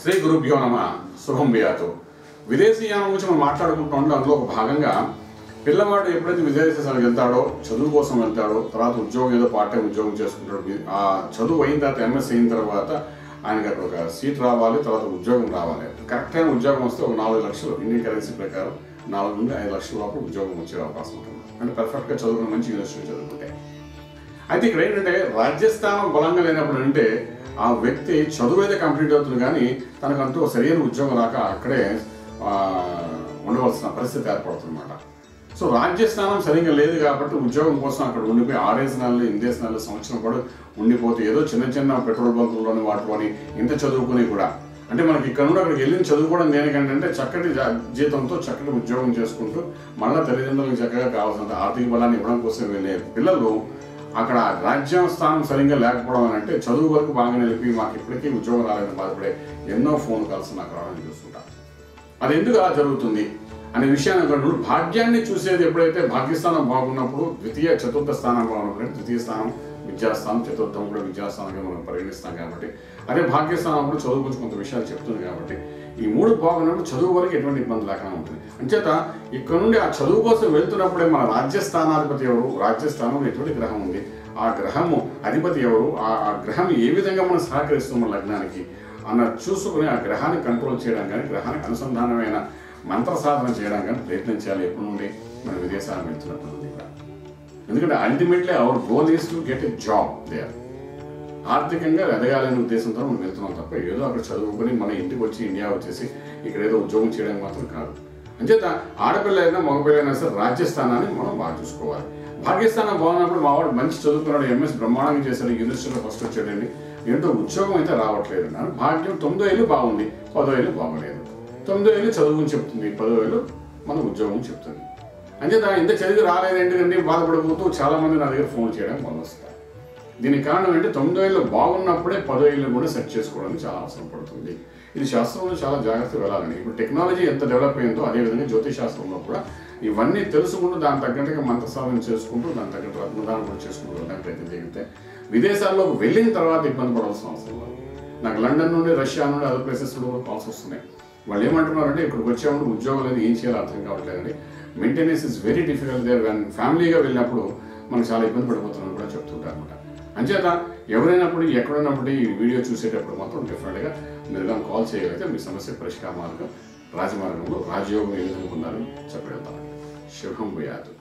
శ్రీ గురుభ్యో నమ శుభం బియాతో విదేశీయానం గురించి మనం మాట్లాడుకుంటున్నాం అందులో ఒక భాగంగా పిల్లవాడు ఎప్పుడైతే విదేశాలకు వెళ్తాడో చదువు కోసం వెళ్తాడో తర్వాత ఉద్యోగం ఏదో పార్ట్ టైం ఉద్యోగం చేసుకుంటాడు వి- ఆ చదువు అయిన తర్వాత ఎంఎస్ అయిన తర్వాత ఆయనకి అక్కడ ఒక సీట్ రావాలి తర్వాత ఉద్యోగం రావాలి కరెక్ట్ అయిన ఉద్యోగం వస్తే ఒక నాలుగు లక్షలు ఇండియన్ కరెన్సీ ప్రకారం నాలుగు నుండి ఐదు లక్షల లోపల ఉద్యోగం వచ్చే అవకాశం ఉంటుంది అంటే పర్ఫెక్ట్గా చదువుకుని మంచి యూనివర్సిటీ చదువుకుంటే అయితే ఇక్కడ ఏంటంటే రాజ్యస్థానం బలంగా లేనప్పుడు అంటే ఆ వ్యక్తి చదువు అయితే కంప్లీట్ అవుతుంది కానీ తనకంటూ ఒక సరైన ఉద్యోగం రాక అక్కడే ఆ, ఉండవలసిన పరిస్థితి ఏర్పడుతుందన్నమాట సో రాజ్యస్థానం సరిగ్గా లేదు కాబట్టి ఉద్యోగం కోసం అక్కడ ఉండిపోయి ఆరేసి నెలలు ఎనిమిదేసి నెలలు సంవత్సరం కూడా ఉండిపోతే ఏదో చిన్న చిన్న పెట్రోల్ బంకుల్లోని వాటిలోని ఇంత చదువుకుని కూడా అంటే మనకి ఇక్కడ నుండి అక్కడికి వెళ్ళిన చదువుకోవడం దేనికంటే చక్కటి జా- జీతంతో చక్కటి ఉద్యోగం చేసుకుంటూ మళ్ళీ తల్లిదండ్రులకు చక్కగా కావాల్సినంత ఆర్థిక బలాన్ని ఇవ్వడం కోసం వెళ్ళే పిల్లలు అక్కడ రాజ్యం స్థానం సరిగ్గా లేకపోవడం అని అంటే చదువు వరకు బాగా నిలిపి మాకు ఇప్పటికీ ఉద్యోగం రాలేదని బాధపడే ఎన్నో ఫోన్ కాల్స్ నాకు రావడం చూస్తుంటా అది ఎందుకు అలా జరుగుతుంది అనే విషయాన్ని అనుకున్నప్పుడు భాగ్యాన్ని చూసేది ఎప్పుడైతే భాగ్యస్థానం బాగున్నప్పుడు ద్వితీయ చతుర్థ స్థానం బాగున్నప్పుడు అంటే ద్వితీయ స్థానం విద్యాస్థానం చతుర్థం కూడా విద్యాస్థానంగా మనం పరిగణిస్తాం కాబట్టి అదే భాగ్యస్థానం కూడా చదువు గురించి కొంత విషయాలు చెప్తుంది కాబట్టి ఈ మూడు బాగున్నప్పుడు చదువు వరకు ఎటువంటి ఇబ్బంది లేకుండా ఉంటుంది అంచేత ఇక్కడ నుండి ఆ చదువు కోసం వెళ్తున్నప్పుడే మన రాజ్యస్థానాధిపతి ఎవరు రాజ్యస్థానంలో ఎటువంటి గ్రహం ఉంది ఆ గ్రహము అధిపతి ఎవరు ఆ ఆ గ్రహం ఏ విధంగా మనం సహకరిస్తుంది మన లగ్నానికి అన్న చూసుకుని ఆ గ్రహాన్ని కంట్రోల్ చేయడం కానీ గ్రహానికి అనుసంధానమైన మంత్ర సాధన చేయడం కానీ ప్రయత్నం చేయాలి ఎప్పటి నుండి మన విదేశాలకు వెళ్తున్నప్పుడు నుండి కూడా ఎందుకంటే ultimately our goal is to get a job there ఆర్థికంగా ఎదగాలనే ఉద్దేశంతో మనం వెళ్తున్నాం తప్ప ఏదో అక్కడ చదువుకొని మన ఇంటికి వచ్చి ఇండియా వచ్చేసి ఇక్కడ ఏదో ఉద్యోగం చేయడానికి మాత్రం కాదు అంచేత ఆడపిల్ల అయినా మగపిల్ల అయినా సరే రాజ్యస్థానాన్ని మనం బాగా చూసుకోవాలి భాగ్యస్థానం బాగున్నప్పుడు మా వాడు మంచి చదువుకున్నాడు ఎంఎస్ బ్రహ్మాండంగా చేశాడు యూనివర్సిటీలో ఫస్ట్ వచ్చాడండి ఏంటో ఉద్యోగం అయితే రావట్లేదు అన్నాడు భాగ్యం తొమ్మిదో ఏళ్ళు బాగుంది పదో ఏళ్ళు బాగోలేదు తొమ్మిదో ఏళ్ళు చదువుని చెప్తుంది పదో ఏళ్ళు మన ఉద్యోగం చెప్తుంది అంచేత ఇంత చదివి రాలేదేంటి అని బాధపడిపోతూ చాలా మంది నా దగ్గర ఫోన్ చేయడానికి మొదలుస్తారు దీనికి కారణం ఏంటి తొమ్మిదో ఏళ్ళు బాగున్నప్పుడే పదో ఏళ్ళు కూడా సెట్ చేసుకోవడానికి చాలా అవసరం పడుతుంది ఇది శాస్త్రంలో చాలా జాగ్రత్తగా వెళ్ళాలని ఇప్పుడు టెక్నాలజీ ఎంత డెవలప్ అయిందో అదేవిధంగా జ్యోతిష్ శాస్త్రంలో కూడా ఇవన్నీ తెలుసుకుంటూ దాని తగ్గట్టుగా మంత్ర సాధన చేసుకుంటూ దాని తగ్గట్టు రత్నదానం కూడా చేసుకుంటూ వెళ్ళడానికి ప్రయత్నం జరిగితే విదేశాల్లోకి వెళ్ళిన తర్వాత ఇబ్బంది పడాల్సిన అవసరం లేదు నాకు లండన్ నుండి రష్యా నుండి అదర్ ప్లేసెస్ నుండి కూడా కాల్స్ వస్తున్నాయి వాళ్ళు ఏమంటున్నారంటే ఇక్కడికి వచ్చేవాళ్ళు ఉద్యోగం లేదు ఏం చేయాలో అర్థం కావట్లేదండి maintenance is very difficult there when ఫ్యామిలీగా వెళ్ళినప్పుడు మనకు చాలా ఇబ్బంది పడిపోతున్నాం కూడా చెప్తుంటారు అనమాట అంచేత ఎవరైనప్పుడు ఎక్కడున్నప్పుడు ఈ వీడియో చూసేటప్పుడు మాత్రం డెఫినెట్గా మీరు కానీ కాల్ చేయగలిగితే మీ సమస్య పరిష్కార మార్గం రాజమార్గంలో రాజయోగం ఏ విధంగా ఉందని చెప్పగలుగుతాను శుభం భూయాదు